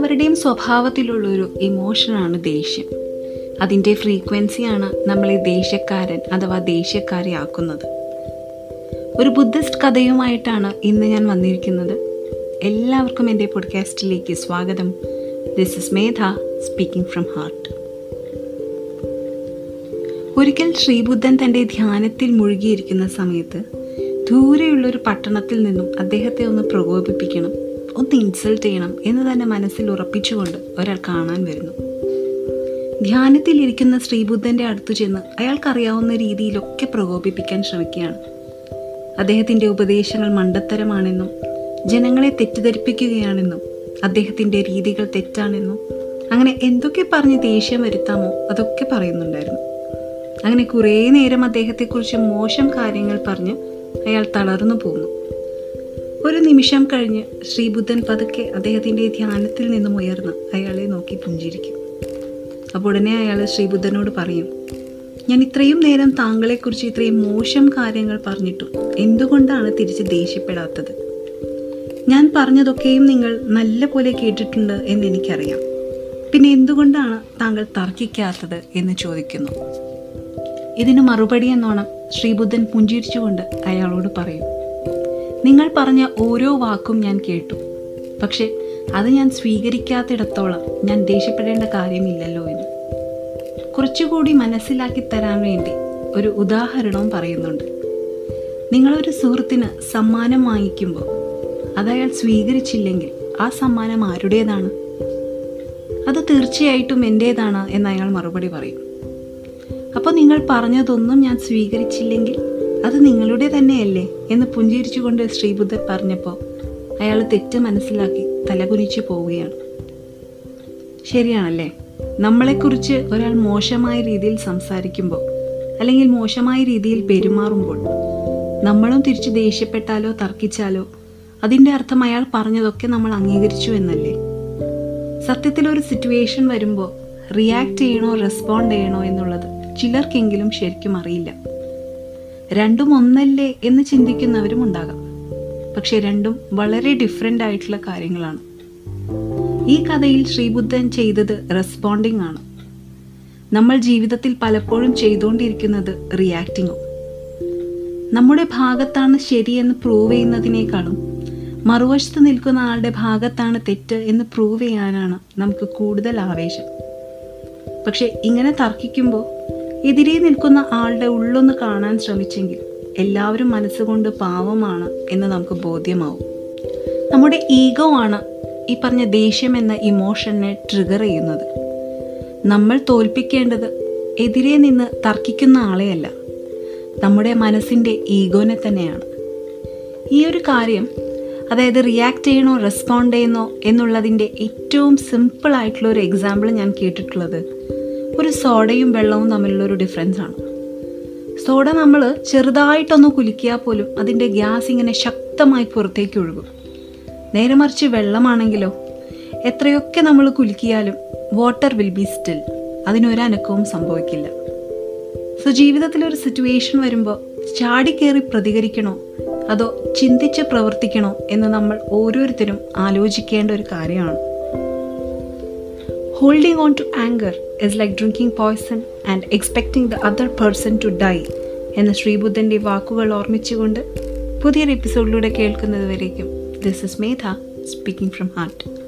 എല്ലാവരുടെയും സ്വഭാവത്തിലുള്ളൊരു ഇമോഷനാണ് ദേഷ്യം അതിൻ്റെ ഫ്രീക്വൻസിയാണ് നമ്മളെ ദേഷ്യക്കാരൻ അഥവാ ദേഷ്യക്കാരിയാക്കുന്നത് ഒരു ബുദ്ധിസ്റ്റ് കഥയുമായിട്ടാണ് ഇന്ന് ഞാൻ വന്നിരിക്കുന്നത് എല്ലാവർക്കും എൻ്റെ പോഡ്കാസ്റ്റിലേക്ക് സ്വാഗതം this is Medha speaking from heart ഒരിക്കൽ ശ്രീബുദ്ധൻ തൻ്റെ ധ്യാനത്തിൽ മുഴുകിയിരിക്കുന്ന സമയത്ത് ദൂരെയുള്ളൊരു പട്ടണത്തിൽ നിന്നും അദ്ദേഹത്തെ ഒന്ന് പ്രകോപിപ്പിക്കണം ഒന്ന് ഇൻസൾട്ട് ചെയ്യണം എന്ന് തന്നെ മനസ്സിൽ ഉറപ്പിച്ചുകൊണ്ട് ഒരാൾ കാണാൻ വരുന്നു ധ്യാനത്തിൽ ഇരിക്കുന്ന ശ്രീബുദ്ധൻ്റെ അടുത്തു ചെന്ന് അയാൾക്കറിയാവുന്ന രീതിയിലൊക്കെ പ്രകോപിപ്പിക്കാൻ ശ്രമിക്കുകയാണ് അദ്ദേഹത്തിൻ്റെ ഉപദേശങ്ങൾ മണ്ടത്തരമാണെന്നും ജനങ്ങളെ തെറ്റിദ്ധരിപ്പിക്കുകയാണെന്നും അദ്ദേഹത്തിൻ്റെ രീതികൾ തെറ്റാണെന്നും അങ്ങനെ എന്തൊക്കെ പറഞ്ഞ് ദേഷ്യം വരുത്താമോ അതൊക്കെ പറയുന്നുണ്ടായിരുന്നു അങ്ങനെ കുറേ നേരം അദ്ദേഹത്തെക്കുറിച്ച് മോശം കാര്യങ്ങൾ പറഞ്ഞ് അയാൾ തളർന്നു പോന്നു ഒരു നിമിഷം കഴിഞ്ഞ് ശ്രീബുദ്ധൻ പതുക്കെ അദ്ദേഹത്തിൻ്റെ ധ്യാനത്തിൽ നിന്നും ഉയർന്ന് അയാളെ നോക്കി പുഞ്ചിരിക്കും അപ്പോൾ ഉടനെ അയാൾ ശ്രീബുദ്ധനോട് പറയും ഞാൻ ഇത്രയും നേരം താങ്കളെക്കുറിച്ച് ഇത്രയും മോശം കാര്യങ്ങൾ പറഞ്ഞിട്ടും എന്തുകൊണ്ടാണ് തിരിച്ച് ദേഷ്യപ്പെടാത്തത് ഞാൻ പറഞ്ഞതൊക്കെയും നിങ്ങൾ നല്ല പോലെ കേട്ടിട്ടുണ്ട് എന്ന് എനിക്കറിയാം പിന്നെ എന്തുകൊണ്ടാണ് താങ്കൾ തർക്കിക്കാത്തത് എന്ന് ചോദിക്കുന്നു ഇതിന് മറുപടി എന്നോണം ശ്രീബുദ്ധൻ പുഞ്ചിരിച്ചുകൊണ്ട് അയാളോട് പറയും നിങ്ങൾ പറഞ്ഞ ഓരോ വാക്കും ഞാൻ കേട്ടു പക്ഷെ അത് ഞാൻ സ്വീകരിക്കാത്തിടത്തോളം ഞാൻ ദേഷ്യപ്പെടേണ്ട കാര്യമില്ലല്ലോ എന്ന് കുറച്ചുകൂടി മനസ്സിലാക്കി തരാൻ വേണ്ടി ഒരു ഉദാഹരണവും പറയുന്നുണ്ട് നിങ്ങളൊരു സുഹൃത്തിന് സമ്മാനം വാങ്ങിക്കുമ്പോൾ അതയാൾ സ്വീകരിച്ചില്ലെങ്കിൽ ആ സമ്മാനം ആരുടേതാണ് അത് തീർച്ചയായിട്ടും എൻ്റേതാണ് എന്ന് അയാൾ മറുപടി പറയും അപ്പോൾ നിങ്ങൾ പറഞ്ഞതൊന്നും ഞാൻ സ്വീകരിച്ചില്ലെങ്കിൽ അത് നിങ്ങളുടെ തന്നെയല്ലേ എന്ന് പുഞ്ചിരിച്ചുകൊണ്ട് ശ്രീബുദ്ധൻ പറഞ്ഞപ്പോൾ അയാൾ തെറ്റ് മനസ്സിലാക്കി തലകുനിച്ച് പോവുകയാണ് ശരിയാണല്ലേ നമ്മളെക്കുറിച്ച് ഒരാൾ മോശമായ രീതിയിൽ സംസാരിക്കുമ്പോൾ അല്ലെങ്കിൽ മോശമായ രീതിയിൽ പെരുമാറുമ്പോൾ നമ്മളും തിരിച്ച് ദേഷ്യപ്പെട്ടാലോ തർക്കിച്ചാലോ അതിൻ്റെ അർത്ഥം അയാൾ പറഞ്ഞതൊക്കെ നമ്മൾ അംഗീകരിച്ചു എന്നല്ലേ സത്യത്തിൽ ഒരു സിറ്റുവേഷൻ വരുമ്പോൾ റിയാക്ട് ചെയ്യണോ റെസ്പോണ്ട് ചെയ്യണോ എന്നുള്ളത് ചിലർക്കെങ്കിലും ശരിക്കും അറിയില്ല രണ്ടും ഒന്നല്ലേ എന്ന് ചിന്തിക്കുന്നവരും ഉണ്ടാകാം പക്ഷെ രണ്ടും വളരെ ഡിഫറെൻ്റ് ആയിട്ടുള്ള കാര്യങ്ങളാണ് ഈ കഥയിൽ ശ്രീബുദ്ധൻ ചെയ്തത് റെസ്പോണ്ടിങ് ആണ് നമ്മൾ ജീവിതത്തിൽ പലപ്പോഴും ചെയ്തുകൊണ്ടിരിക്കുന്നത് റിയാക്ടിങ്ങും നമ്മുടെ ഭാഗത്താണ് ശരിയെന്ന് പ്രൂവ് ചെയ്യുന്നതിനേക്കാളും മറുവശത്ത് നിൽക്കുന്ന ആളുടെ ഭാഗത്താണ് തെറ്റ് എന്ന് പ്രൂവ് ചെയ്യാനാണ് നമുക്ക് കൂടുതൽ ആവേശം പക്ഷെ ഇങ്ങനെ തർക്കിക്കുമ്പോൾ എതിരെ നിൽക്കുന്ന ആളുടെ ഉള്ളൊന്ന് കാണാൻ ശ്രമിച്ചെങ്കിൽ എല്ലാവരും മനസ്സുകൊണ്ട് പാവമാണ് എന്ന് നമുക്ക് ബോധ്യമാവും നമ്മുടെ ഈഗോ ആണ് ഈ പറഞ്ഞ ദേഷ്യം എന്ന ഇമോഷനെ ട്രിഗർ ചെയ്യുന്നത് നമ്മൾ തോൽപ്പിക്കേണ്ടത് എതിരെ നിന്ന് തർക്കിക്കുന്ന ആളെയല്ല നമ്മുടെ മനസ്സിൻ്റെ ഈഗോനെ തന്നെയാണ് ഈ ഒരു കാര്യം അതായത് റിയാക്ട് ചെയ്യണോ റെസ്പോണ്ട് ചെയ്യണോ എന്നുള്ളതിൻ്റെ ഏറ്റവും സിമ്പിൾ ആയിട്ടുള്ള ഒരു എക്സാമ്പിൾ ഞാൻ കേട്ടിട്ടുള്ളത് ഒരു സോഡയും വെള്ളവും തമ്മിലുള്ള ഒരു ഡിഫറൻസ് ആണ് സോഡ നമ്മൾ ചെറുതായിട്ടൊന്ന് കുലുക്കിയാൽ പോലും അതിൻ്റെ ഗ്യാസ് ഇങ്ങനെ ശക്തമായി പുറത്തേക്ക് ഒഴുകും നേരെ മറിച്ച് വെള്ളമാണെങ്കിലോ എത്രയൊക്കെ നമ്മൾ കുലുക്കിയാലും വാട്ടർ വിൽ ബി സ്റ്റിൽ അതിനൊരനക്കവും സംഭവിക്കില്ല സോ ജീവിതത്തിൽ ഒരു സിറ്റുവേഷൻ വരുമ്പോൾ ചാടിക്കേറി പ്രതികരിക്കണോ അതോ ചിന്തിച്ച് പ്രവർത്തിക്കണോ എന്ന് നമ്മൾ ഓരോരുത്തരും ആലോചിക്കേണ്ട ഒരു കാര്യമാണ് holding on to anger is like drinking poison and expecting the other person to die എന്ന ശ്രീബുദ്ധൻ്റെ വാക്കുകൾ ഓർമ്മിച്ചുകൊണ്ട് പുതിയൊരു എപ്പിസോഡിലൂടെ കേൾക്കുന്നത് വരേക്കും this is Medha speaking from heart